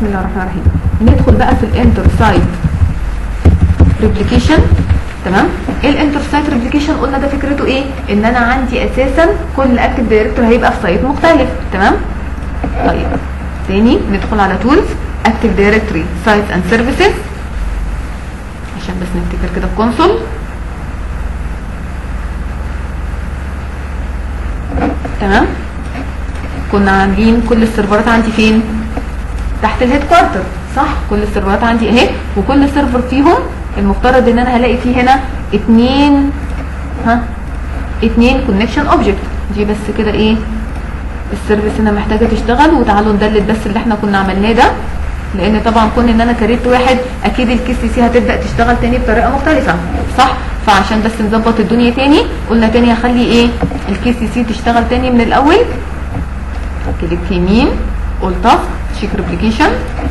بسم الله الرحمن الرحيم ندخل بقى في الانتر سايت ريبليكيشن تمام ايه الانتر سايت ريبليكيشن قلنا ده فكرته ايه ان انا عندي اساسا كل اكتف دايركتور هيبقى في سايت مختلف تمام طيب تاني ندخل على تولز اكتف دايركتوري سايتس اند سيرفيسز عشان بس نفتكر كده الكونسول تمام كنا عاملين كل السيرفرات عندي فين تحت الهيد كوارتر صح كل السيرفرات عندي اهي وكل سيرفر فيهم المفترض ان انا هلاقي فيه هنا اتنين ها اتنين كونكشن اوبجكت دي بس كده ايه السيرفيس هنا محتاجه تشتغل وتعالوا ندلت بس اللي احنا كنا عملناه ده لان طبعا كون ان انا كريت واحد اكيد الكي سي سي هتبدا تشتغل تاني بطريقه مختلفه صح فعشان بس نظبط الدنيا تاني قلنا تاني هخلي ايه الكي سي سي تشتغل تاني من الاول كليك يمين قلت تشيك ريبليكيشن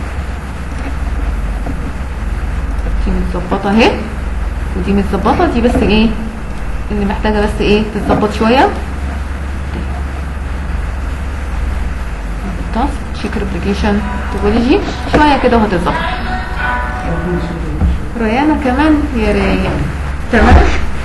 دي متظبطه اهي ودي متظبطه دي بس ايه اللي محتاجه بس ايه تتظبط شويه تاسك تشيك ريبليكيشن توبولوجي شويه كده وهتتظبط ريانه كمان يا ريان تمام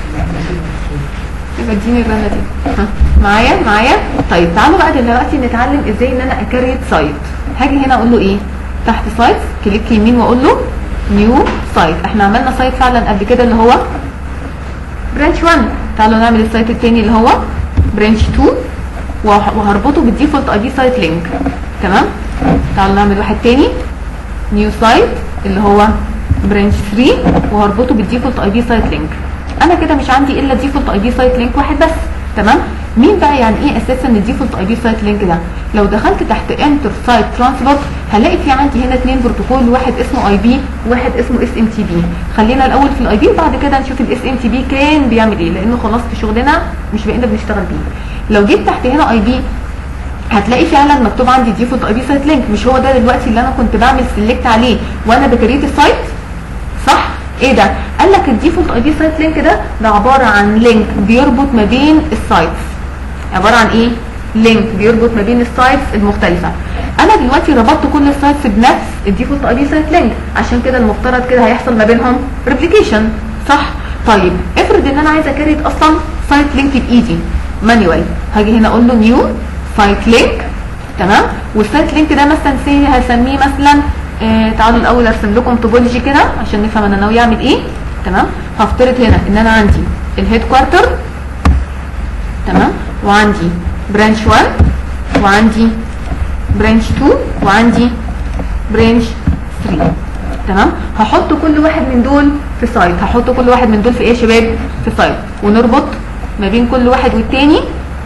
يبقى اديني الرنه دي ها معايا معايا طيب تعالوا بقى دلوقتي نتعلم ازاي ان انا اكريت سايت هاجي هنا اقول له ايه تحت سايت كليك يمين واقول له نيو سايت احنا عملنا سايت فعلا قبل كده اللي هو برانش 1 تعالوا نعمل السايت الثاني اللي هو برانش 2 وهربطه بالديفولت اي دي سايت لينك تمام تعالوا نعمل واحد تاني نيو سايت اللي هو برانش 3 وهربطه بالديفولت اي دي سايت لينك انا كده مش عندي الا ديفولت اي دي سايت لينك واحد بس تمام مين بقى يعني ايه اساسا الديفولت اي دي سايت لينك ده لو دخلت تحت انتر سايت ترانسبورت هلاقي في عندي هنا اثنين بروتوكول واحد اسمه اي بي وواحد اسمه اس ام تي بي خلينا الاول في الاي بي وبعد كده نشوف الاس ام تي بي كان بيعمل ايه لانه خلاص في شغلنا مش بقينا بنشتغل بيه لو جيت تحت هنا اي بي هتلاقي فعلا مكتوب عندي ديفولت اي بي سايت لينك مش هو ده دلوقتي اللي انا كنت بعمل سيلكت عليه وانا بكريت السايت صح ايه ده قال لك الديفولت اي بي سايت لينك ده ده عباره عن لينك بيربط ما بين السايتس عباره عن ايه لينك بيربط ما بين السايتس المختلفه انا دلوقتي ربطت كل السايتس بنفس الديفولت اي بي سايت لينك عشان كده المفترض كده هيحصل ما بينهم ريبليكيشن صح طيب افرض ان انا عايزه اكريت اصلا سايت لينك بايدي مانيوال هاجي هنا اقول له نيو سايت لينك تمام والسايت لينك ده مثلا سي هسميه مثلا آه تعالوا الاول ارسم لكم توبولوجي كده عشان نفهم انا ناوي اعمل ايه تمام هفترض هنا ان انا عندي الهيد كوارتر تمام وعندي برانش 1 وعندي برانش 2 وعندي برانش 3 تمام هحط كل واحد من دول في سايت هحط كل واحد من دول في ايه يا شباب في سايت ونربط ما بين كل واحد والتاني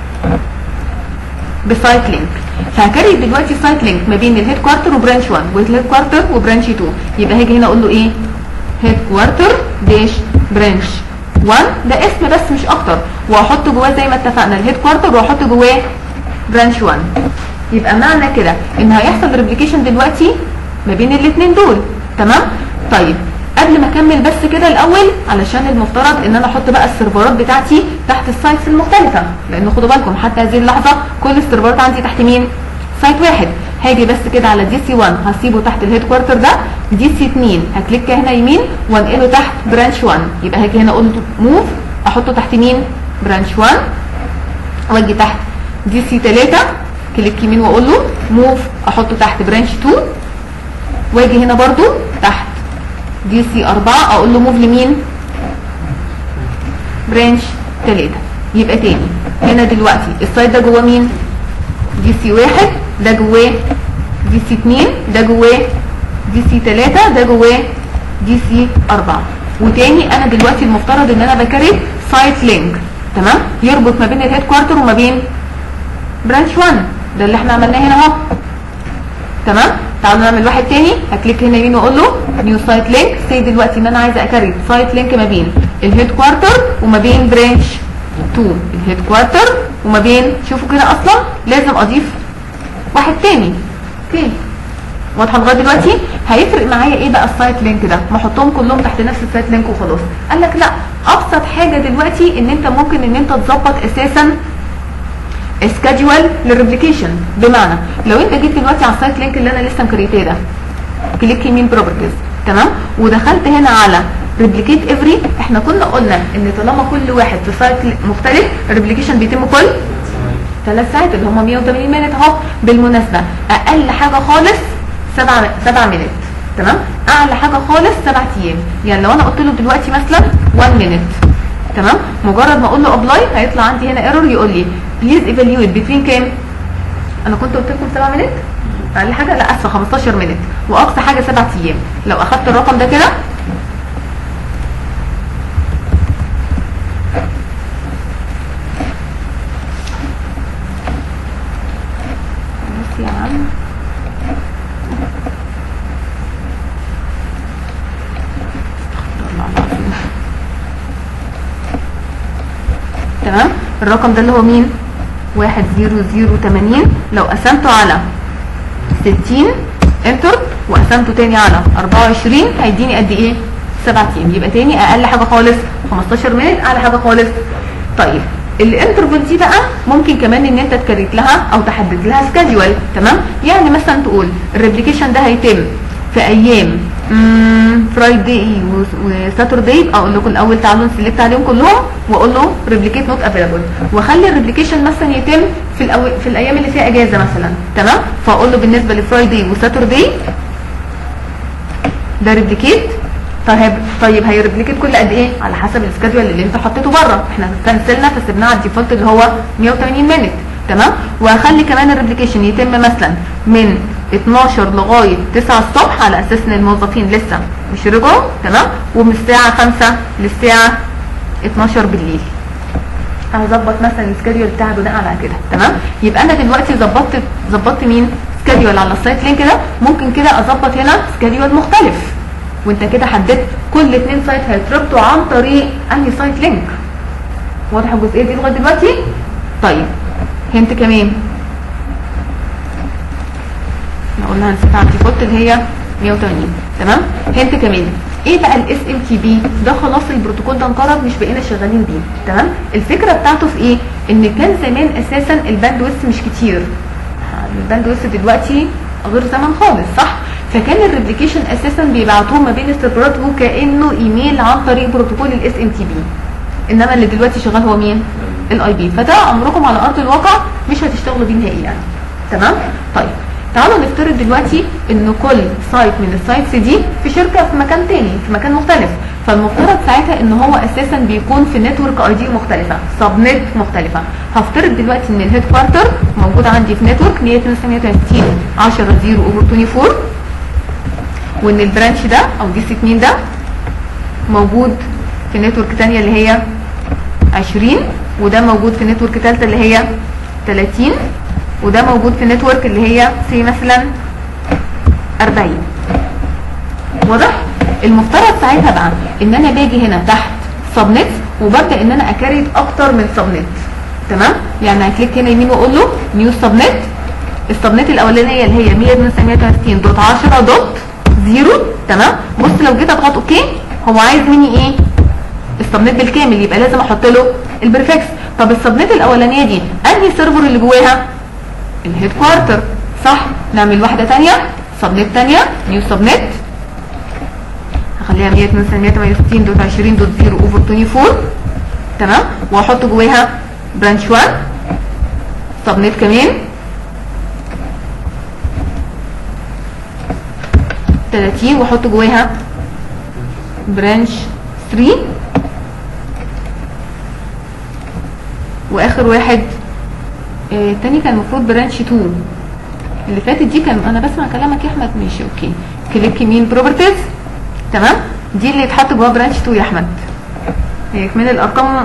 بسايت لينك فهكرر دلوقتي سايت لينك ما بين الهيد كوارتر وبرانش 1 والهيد كوارتر وبرانش 2 يبقى هاجي هنا اقول له ايه هيد كوارتر داش برانش 1 ده اسم بس مش اكتر وهحط جواه زي ما اتفقنا الهيد كوارتر وهحط جواه برانش 1 يبقى معنى كده ان هيحصل ريبليكيشن دلوقتي ما بين الاثنين دول تمام طيب قبل ما اكمل بس كده الاول علشان المفترض ان انا احط بقى السيرفرات بتاعتي تحت السايتس المختلفه لان خدوا بالكم حتى هذه اللحظه كل السيرفرات عندي تحت مين سايت واحد هاجي بس كده على دي سي 1 هسيبه تحت الهيد كوارتر ده دي سي 2 هكليك هنا يمين وانقله تحت برانش 1 يبقى هاجي هنا اقول موف احطه تحت مين برانش 1 واجي تحت دي سي 3 كليك يمين واقول له موف احطه تحت برانش 2 واجي هنا برضو تحت دي سي 4 اقول له موف لمين برانش 3 يبقى تاني هنا دلوقتي السايت ده جواه مين دي سي 1 ده جواه دي سي 2 ده جواه دي سي 3 ده جواه دي سي 4 وتاني انا دلوقتي المفترض ان انا بكريت سايت لينك تمام يربط ما بين الهيد كوارتر وما بين برانش 1 ده اللي احنا عملناه هنا اهو تمام تعالوا نعمل واحد تاني هكليك هنا يمين واقول له نيو سايت لينك سي دلوقتي ان انا عايزه اكريت سايت لينك ما بين الهيد كوارتر وما بين برانش 2 الهيد كوارتر وما بين شوفوا كده اصلا لازم اضيف واحد تاني اوكي واضحه لغايه دلوقتي هيفرق معايا ايه بقى السايت لينك ده ما احطهم كلهم تحت نفس السايت لينك وخلاص قال لك لا ابسط حاجه دلوقتي ان انت ممكن ان انت تظبط اساسا سكادجوال للريبليكيشن بمعنى لو انت جيت دلوقتي على السايت لينك اللي انا لسه مكريتاه ده كليك يمين بروبرتيز تمام ودخلت هنا على ريبليكيت افري احنا كنا قلنا ان طالما كل واحد في سايت مختلف الريبليكيشن بيتم كل ثلاث ساعات اللي هم 180 مينت اهو بالمناسبه اقل حاجه خالص 7 7 مينت تمام اعلى حاجه خالص 7 ايام يعني لو انا قلت له دلوقتي مثلا 1 مينت تمام مجرد ما اقول له ابلاي هيطلع عندي هنا ايرور يقول لي بليز ايفالويت بتوين كام انا كنت قلت لكم 7 مينت اقل حاجه لا اسفه 15 مينت واقصى حاجه 7 ايام لو اخدت الرقم ده كده بص يا عم الله العظيم. تمام الرقم ده اللي هو مين واحد زيرو زيرو تمانين لو قسمته على ستين انتر وقسمته تاني على اربعة وعشرين هيديني قد ايه سبعة ايام يبقى تاني اقل حاجة خالص 15 مينت اعلى حاجة خالص طيب الانترفال دي بقى ممكن كمان ان انت تكريت لها او تحدد لها سكادجوال تمام يعني مثلا تقول الريبليكيشن ده هيتم في ايام فرايداي وساترداي اقول لكم الاول تعالوا نسلكت عليهم كلهم واقول له ريبليكيت نوت افيلابل واخلي الريبليكيشن مثلا يتم في الأو... في الايام اللي فيها اجازه مثلا تمام فاقول له بالنسبه لفرايداي وساترداي ده ريبليكيت طيب طيب هيريبليكيت كل قد ايه على حسب السكادجول اللي انت حطيته بره احنا كنسلنا فسيبناه على الديفولت اللي هو 180 مينت تمام وهخلي كمان الريبليكيشن يتم مثلا من 12 لغايه 9 الصبح على اساس ان الموظفين لسه مش رجعوا تمام ومن الساعه 5 للساعه 12 بالليل هظبط مثلا السكادجول بتاعي بناء على كده تمام يبقى انا دلوقتي ظبطت ظبطت مين سكادجول على السايت لينك ده ممكن كده اظبط هنا سكادجول مختلف وانت كده حددت كل اتنين سايت هيتربطوا عن طريق انهي سايت لينك واضحه الجزئيه دي لغايه دلوقتي طيب هنت كمان احنا قلنا هنسيبها على الديفولت اللي هي 180 تمام هنت كمان ايه بقى الاس ام تي بي ده خلاص البروتوكول ده انقرض مش بقينا شغالين بيه تمام الفكره بتاعته في ايه ان كان زمان اساسا الباندويث مش كتير الباندويث دلوقتي غير زمان خالص صح فكان الريبليكيشن اساسا بيبعتوه ما بين السيرفرات وكانه ايميل عن طريق بروتوكول الاس ام تي بي انما اللي دلوقتي شغال هو مين الاي بي فده عمركم على ارض الواقع مش هتشتغلوا بيه نهائيا يعني. تمام طيب تعالوا نفترض دلوقتي ان كل سايت من السايتس دي في شركه في مكان تاني في مكان مختلف فالمفترض ساعتها ان هو اساسا بيكون في نتورك اي دي مختلفه سب نت مختلفه هفترض دلوقتي ان الهيد كوارتر موجود عندي في نتورك 132 10 0 اوفر 24 وان البرانش ده او دي سي 2 ده موجود في نتورك تانية اللي هي 20 وده موجود في نتورك تالتة اللي هي 30 وده موجود في نتورك اللي هي سي مثلا 40 واضح المفترض ساعتها بقى ان انا باجي هنا تحت سب نت وببدا ان انا اكريت اكتر من سب نت تمام يعني هكليك هنا يمين واقول له نيو سب نت السب نت الاولانيه اللي هي 132 دوت 10 دوت 0 تمام بص لو جيت اضغط اوكي هو عايز مني ايه السبنت بالكامل يبقى لازم احط له البريفكس طب السبنت الاولانيه دي انهي سيرفر اللي جواها الهيد كوارتر صح نعمل واحده ثانيه سبنت ثانيه نيو سبنت هخليها 168 دوت 20 دوت 0 اوفر 24 تمام واحط جواها برانش 1 سبنت كمان 30 واحط جواها برانش 3 واخر واحد آه، التاني كان المفروض برانش 2 اللي فاتت دي كان انا بسمع كلامك يا احمد ماشي اوكي كليك يمين بروبرتيز تمام دي اللي يتحط جواها برانش 2 يا احمد هي كمان الارقام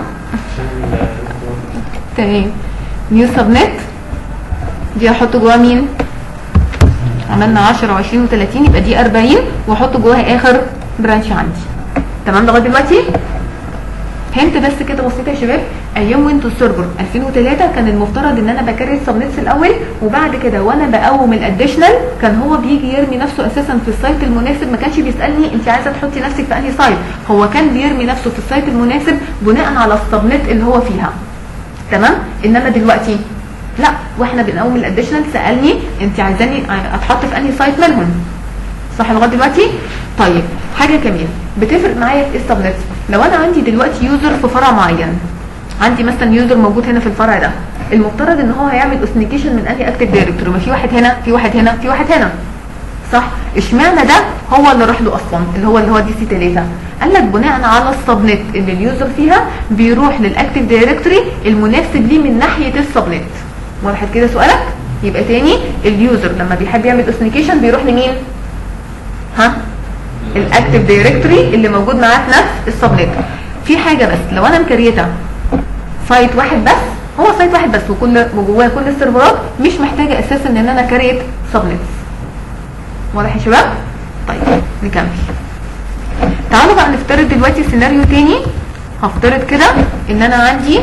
تمام نيو سبنت دي احط جواها مين عملنا 10 و20 و30 يبقى دي 40 واحط جواها اخر برانش عندي تمام لغايه دلوقتي فهمت بس كده بسيطه يا شباب ايام ويندوز سيرفر 2003 كان المفترض ان انا بكرر السبنتس الاول وبعد كده وانا بقوم الاديشنال كان هو بيجي يرمي نفسه اساسا في السايت المناسب ما كانش بيسالني انت عايزه تحطي نفسك في انهي سايت هو كان بيرمي نفسه في السايت المناسب بناء على السبنت اللي هو فيها تمام انما دلوقتي لا واحنا بنقوم الاديشنال سالني انت عايزاني اتحط في انهي سايت منهم صح لغايه دلوقتي طيب حاجه كمان بتفرق معايا في السبنت لو انا عندي دلوقتي يوزر في فرع معين عندي مثلا يوزر موجود هنا في الفرع ده المفترض ان هو هيعمل اوثنيكيشن من انهي اكتيف دايركتوري ما في واحد هنا في واحد هنا في واحد هنا صح اشمعنى ده هو اللي راح له اصلا اللي هو اللي هو دي سي 3 قال لك بناء على السبنت اللي اليوزر فيها بيروح للاكتيف دايركتوري المناسب ليه من ناحيه السبنت وضحت كده سؤالك يبقى تاني اليوزر لما بيحب يعمل اوثنيكيشن بيروح لمين ها الاكتيف دايركتوري اللي موجود معاه في نفس السبنت في حاجه بس لو انا مكريته سايت واحد بس هو سايت واحد بس وكل وجواه كل السيرفرات مش محتاجه اساسا ان انا كريت سبنتس واضح يا شباب طيب نكمل تعالوا بقى نفترض دلوقتي سيناريو تاني هفترض كده ان انا عندي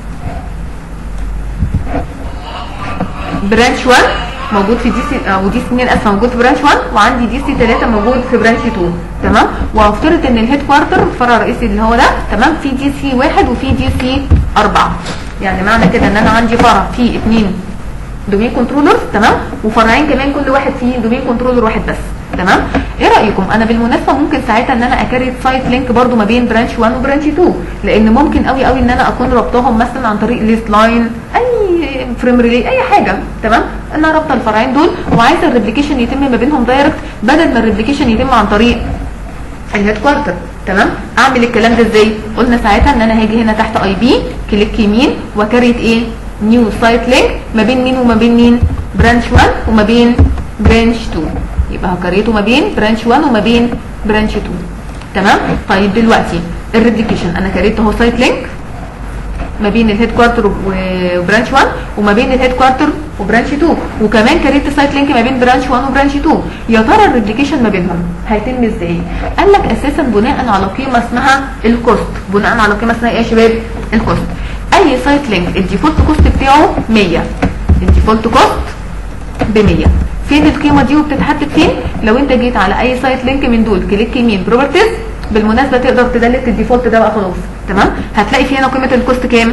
برانش 1 موجود في دي سي او دي سي 2 اسفه موجود في برانش 1 وعندي دي سي 3 موجود في برانش 2 تمام وهفترض ان الهيد كوارتر الفرع الرئيسي اللي هو ده تمام في دي سي 1 وفي دي سي 4 يعني معنى كده ان انا عندي فرع فيه اثنين دومين كنترولر تمام وفرعين كمان كل واحد فيه دومين كنترولر واحد بس تمام ايه رايكم انا بالمناسبه ممكن ساعتها ان انا اكريت سايت لينك برده ما بين برانش 1 وبرانش 2 لان ممكن قوي قوي ان انا اكون ربطهم مثلا عن طريق ليست لاين اي فريم ريلي اي حاجه تمام انا رابطه الفرعين دول وعايزه الريبليكيشن يتم ما بينهم دايركت بدل ما الريبليكيشن يتم عن طريق الهيد كوارتر تمام اعمل الكلام ده ازاي قلنا ساعتها ان انا هاجي هنا تحت اي بي كليك يمين وكريت ايه نيو سايت لينك ما بين مين وما بين مين برانش 1 وما بين برانش 2 يبقى هكريته ما بين برانش 1 وما بين برانش 2 تمام طيب دلوقتي الريبليكيشن انا كريت اهو سايت لينك ما بين الهيد كوارتر وبرانش 1 وما بين الهيد كوارتر وبرانش 2 وكمان كريت سايت لينك ما بين برانش 1 وبرانش 2 يا ترى الريبليكيشن ما بينهم هيتم ازاي قال لك اساسا بناء على قيمه اسمها الكوست بناء على قيمه اسمها ايه يا شباب الكوست اي سايت لينك الديفولت كوست بتاعه 100 الديفولت كوست ب 100 فين القيمه دي وبتتحدد فين لو انت جيت على اي سايت لينك من دول كليك يمين بروبرتيز بالمناسبه تقدر تدلت الديفولت ده بقى خلاص تمام هتلاقي في هنا قيمه الكوست كام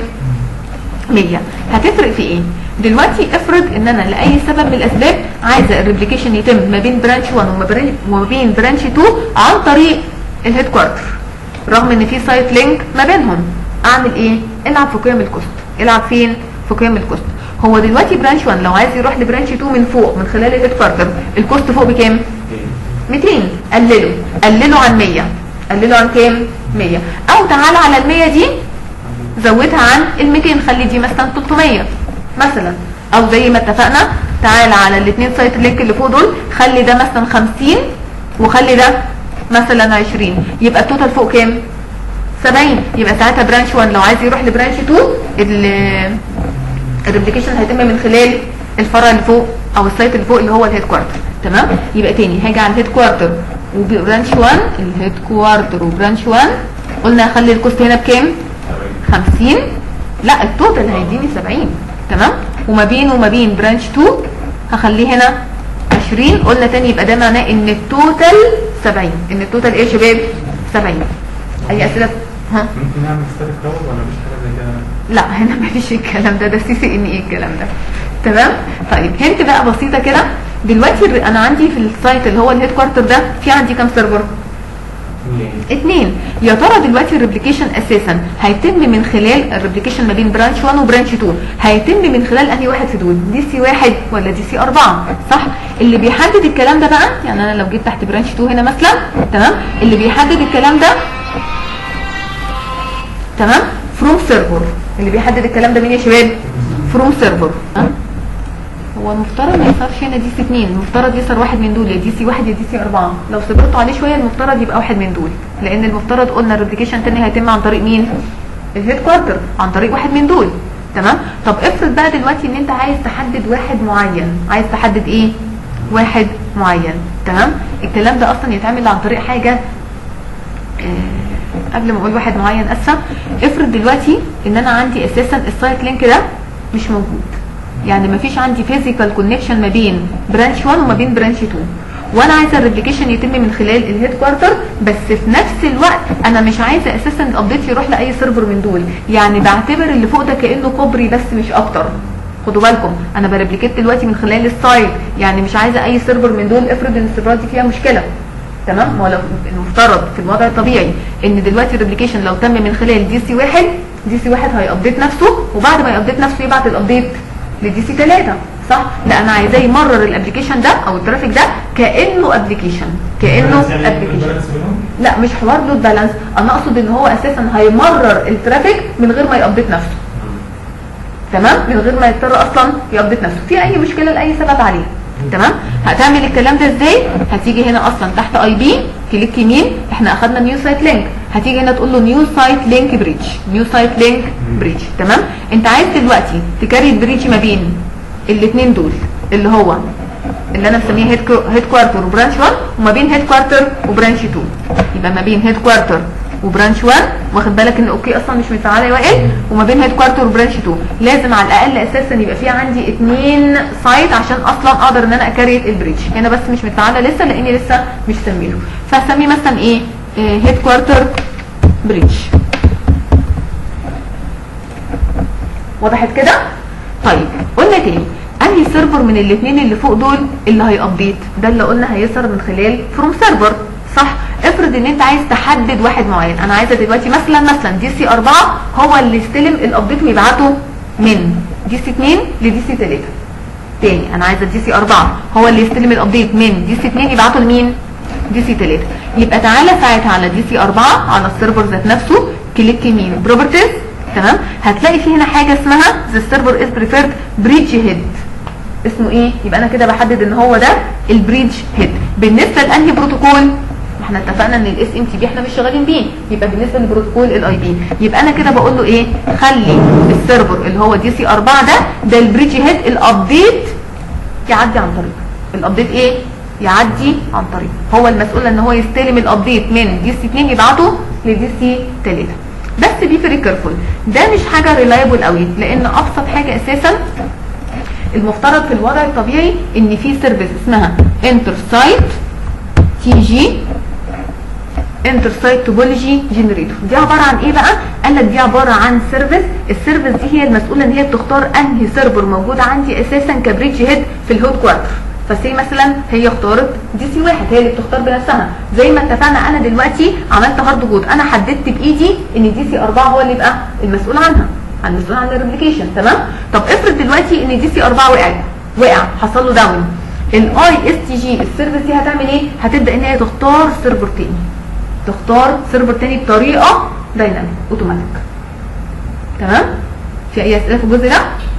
100 هتفرق في ايه دلوقتي افرض ان انا لاي سبب من الاسباب عايزه الريبليكيشن يتم ما بين برانش 1 وما بين برانش 2 عن طريق الهيد كوارتر رغم ان في سايت لينك ما بينهم اعمل ايه العب في قيم الكوست العب فين في قيم الكوست هو دلوقتي برانش 1 لو عايز يروح لبرانش 2 من فوق من خلال الهيد كوارتر الكوست فوق بكام 200 قلله قلله عن 100 قلله عن كام 100 او تعالى على ال 100 دي زودها عن ال 200 خلي دي مثلا 300 مثلا او زي ما اتفقنا تعالى على الاثنين سايت لينك اللي فوق دول خلي ده مثلا 50 وخلي ده مثلا 20 يبقى التوتال فوق كام 70 يبقى ساعتها برانش 1 لو عايز يروح لبرانش 2 الريبليكيشن هيتم من خلال الفرع اللي فوق او السايت اللي فوق اللي هو الهيد كوارتر تمام يبقى تاني هاجي على الهيد كوارتر وبرانش 1 الهيد كوارتر وبرانش 1 قلنا هخلي الكوست هنا بكام 50 لا التوتال هيديني 70 تمام وما بين وما بين برانش 2 هخليه هنا 20 قلنا تاني يبقى ده معناه ان التوتال 70 ان التوتال ايه يا شباب 70 اي اسئله ها ممكن نعمل ستاتيك راوت ولا مفيش حاجه زي كده؟ لا هنا مفيش الكلام ده ده سي سي ان ايه الكلام ده تمام طيب هنت بقى بسيطه كده دلوقتي الر- انا عندي في السايت اللي هو الهيد كوارتر ده في عندي كام سيرفر اتنين يا ترى دلوقتي الريبليكيشن اساسا هيتم من خلال الريبليكيشن ما بين برانش 1 وبرانش 2 هيتم من خلال انهي واحد في دول دي سي واحد ولا دي سي 4 صح اللي بيحدد الكلام ده بقى يعني انا لو جيت تحت برانش 2 هنا مثلا تمام اللي بيحدد الكلام ده تمام فروم سيرفر اللي بيحدد الكلام ده مين يا شباب فروم سيرفر هو المفترض ما يصيرش هنا دي سي 2 المفترض يصير واحد من دول يا دي سي 1 يا دي سي 4 لو صبرتوا عليه شويه المفترض يبقى واحد من دول لان المفترض قلنا الريبليكيشن تاني هيتم عن طريق مين الهيد كوارتر عن طريق واحد من دول تمام طب افرض بقى دلوقتي ان انت عايز تحدد واحد معين عايز تحدد ايه واحد معين تمام الكلام ده اصلا يتعمل عن طريق حاجه آه، قبل ما اقول واحد معين اسفه افرض دلوقتي ان انا عندي اساسا السايت لينك ده مش موجود يعني ما فيش عندي فيزيكال كونكشن ما بين برانش 1 وما بين برانش 2 وانا عايزه الريبليكيشن يتم من خلال الهيد كوارتر بس في نفس الوقت انا مش عايزه اساسا الابديت يروح لاي سيرفر من دول يعني بعتبر اللي فوق ده كانه كوبري بس مش اكتر خدوا بالكم انا بريبليكيت دلوقتي من خلال السايت يعني مش عايزه اي سيرفر من دول افرض ان السيرفرات دي فيها مشكله تمام ما هو لو المفترض في الوضع الطبيعي ان دلوقتي الريبليكيشن لو تم من خلال دي سي واحد دي سي واحد هيابديت نفسه وبعد ما يابديت نفسه يبعت الابديت لدي سي 3 صح لا انا عايزاه يمرر الابلكيشن ده او الترافيك ده كانه ابلكيشن كانه يعني ابلكيشن البالانس بينهم؟ لا مش حوار لود بالانس انا اقصد ان هو اساسا هيمرر الترافيك من غير ما يابديت نفسه تمام من غير ما يضطر اصلا يابديت نفسه في اي مشكله لاي سبب عليه تمام هتعمل الكلام ده ازاي هتيجي هنا اصلا تحت اي بي كليك يمين احنا اخدنا نيو سايت لينك هتيجي هنا تقول له نيو سايت لينك بريدج نيو سايت لينك بريدج تمام انت عايز دلوقتي تكريت بريدج ما بين الاثنين دول اللي هو اللي انا مسميه هيد كوارتر وبرانش 1 وما بين هيد كوارتر وبرانش 2 يبقى ما بين هيد كوارتر وبرانش 1 واخد بالك ان اوكي اصلا مش متفعله يا وائل وما بين هيد كوارتر وبرانش 2 لازم على الاقل اساسا يبقى في عندي اثنين سايت عشان اصلا اقدر ان انا اكريت البريدج هنا بس مش متفعله لسه لاني لسه مش سميله فهسميه مثلا ايه هيد كوارتر بريدج وضحت كده طيب قلنا تاني انهي سيرفر من الاثنين اللي فوق دول اللي هيابديت ده اللي قلنا هيظهر من خلال فروم سيرفر صح افرض ان انت عايز تحدد واحد معين انا عايزه دلوقتي مثلا مثلا دي سي 4 هو اللي يستلم الابديت ويبعته من دي سي 2 لدي سي 3 تاني انا عايزه دي سي 4 هو اللي يستلم الابديت من دي سي 2 يبعته لمين دي سي 3 يبقى تعالى ساعتها على دي سي 4 على السيرفر ذات نفسه كليك يمين بروبرتيز تمام هتلاقي في هنا حاجه اسمها ذا سيرفر از بريفيرد بريدج هيد اسمه ايه يبقى انا كده بحدد ان هو ده البريدج هيد بالنسبه لانهي بروتوكول ما احنا اتفقنا ان الاس ام تي بي احنا مش شغالين بيه يبقى بالنسبه لبروتوكول الاي بي يبقى انا كده بقول له ايه خلي السيرفر اللي هو دي سي 4 ده ده البريدج هيد الابديت يعدي عن طريقه الابديت ايه يعدي عن طريقه هو المسؤول ان هو يستلم الابديت من دي سي 2 يبعته لدي سي 3 بس بي فري كيرفول ده مش حاجه ريلايبل قوي لان ابسط حاجه اساسا المفترض في الوضع الطبيعي ان في سيرفيس اسمها انتر سايت تي جي انتر سايت توبولوجي جنريتور دي عباره عن ايه بقى قال لك دي عباره عن سيرفيس السيرفيس دي هي المسؤوله ان هي بتختار انهي سيرفر موجود عندي اساسا كبريدج هيد في الهود كوارتر فسي مثلا هي اختارت دي سي واحد هي اللي بتختار بنفسها زي ما اتفقنا انا دلوقتي عملت هارد كود انا حددت بايدي ان دي سي 4 هو اللي يبقى المسؤول عنها عن المسؤول عن الريبليكيشن تمام طب افرض دلوقتي ان دي سي 4 وقعت وقع حصل له داون الاي اس تي جي السيرفيس دي هتعمل ايه هتبدا ان هي تختار سيرفر تاني تختار سيرفر تاني بطريقه دايناميك اوتوماتيك تمام في اي اسئله في الجزء ده